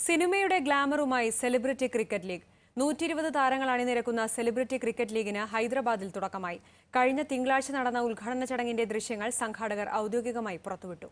സിനിമയുടെ ഗ്ലാമറുമായി celebrity cricket league നൂറ്റി ഇരുപത് താരങ്ങൾ അണിനിരക്കുന്ന സെലിബ്രിറ്റി ക്രിക്കറ്റ് ലീഗിന് ഹൈദരാബാദിൽ തുടക്കമായി കഴിഞ്ഞ തിങ്കളാഴ്ച നടന്ന ഉദ്ഘാടന ചടങ്ങിന്റെ ദൃശ്യങ്ങൾ സംഘാടകർ ഔദ്യോഗികമായി പുറത്തുവിട്ടു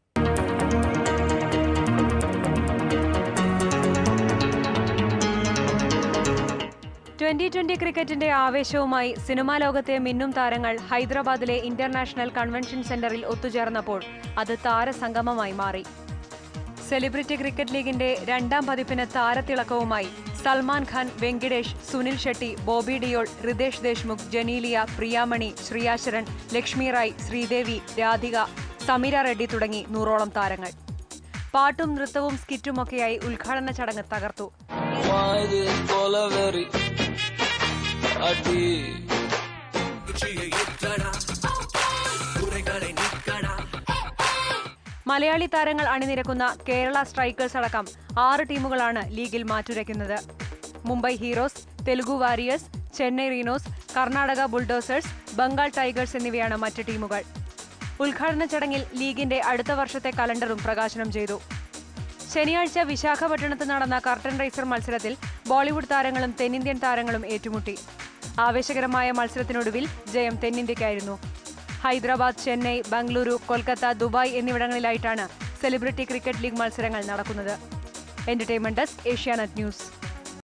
ട്വന്റി ട്വന്റി ക്രിക്കറ്റിന്റെ ആവേശവുമായി സിനിമാ ലോകത്തെ മിന്നും താരങ്ങൾ ഹൈദരാബാദിലെ ഇന്റർനാഷണൽ കൺവെൻഷൻ സെന്ററിൽ ഒത്തുചേർന്നപ്പോൾ അത് താരസംഗമമായി മാറി സെലിബ്രിറ്റി ക്രിക്കറ്റ് ലീഗിന്റെ രണ്ടാം പതിപ്പിന് താരത്തിളക്കവുമായി സൽമാൻ ഖാൻ വെങ്കിടേഷ് സുനിൽ ഷെട്ടി ബോബി ഡിയോൾ റിതേഷ് ദേശ്മുഖ് ജനീലിയ പ്രിയാമണി ശ്രീയാശരൺ ലക്ഷ്മി റായ് ശ്രീദേവി രാധിക സമീര റെഡ്ഡി തുടങ്ങി നൂറോളം താരങ്ങൾ പാട്ടും നൃത്തവും സ്കിറ്റുമൊക്കെയായി ഉദ്ഘാടന ചടങ്ങ് തകർത്തു മായത് കൊലവെറി അടി മലയാളി താരങ്ങൾ അണിനിരക്കുന്ന കേരള സ്ട്രൈക്കേഴ്സ് അടക്കം ആറ് ടീമുകളാണ് ലീഗിൽ മാറ്റുരയ്ക്കുന്നത് Mumbai Heroes Telugu Warriors Chennai Rhinos Karnataka Bulldozers Bengal Tigers എന്നിവയാണ് മറ്റ് ടീമുകൾ ഉദ്ഘാടന ചടങ്ങിൽ ലീഗിന്റെ അടുത്ത വർഷത്തെ കലണ്ടറും പ്രകാശനം ചെയ്തു ശനിയാഴ്ച വിശാഖപട്ടണത്ത് നടന്ന കർട്ടൻ റൈസർ മത്സരത്തിൽ ബോളിവുഡ് താരങ്ങളും തെന്നിന്ത്യൻ താരങ്ങളും ഏറ്റുമുട്ടി ആവേശകരമായ മത്സരത്തിനൊടുവിൽ ജയം തെന്നിന്ത്യയ്ക്കായിരുന്നു ഹൈദരാബാദ് ചെന്നൈ ബംഗളൂരു കൊൽക്കത്ത ദുബായ് എന്നിവിടങ്ങളിലായിട്ടാണ് സെലിബ്രിറ്റി ക്രിക്കറ്റ് ലീഗ് മത്സരങ്ങൾ നടക്കുന്നത് എന്റർടൈൻമെന്റ് ഡെസ്ക് ഏഷ്യാനെറ്റ് ന്യൂസ്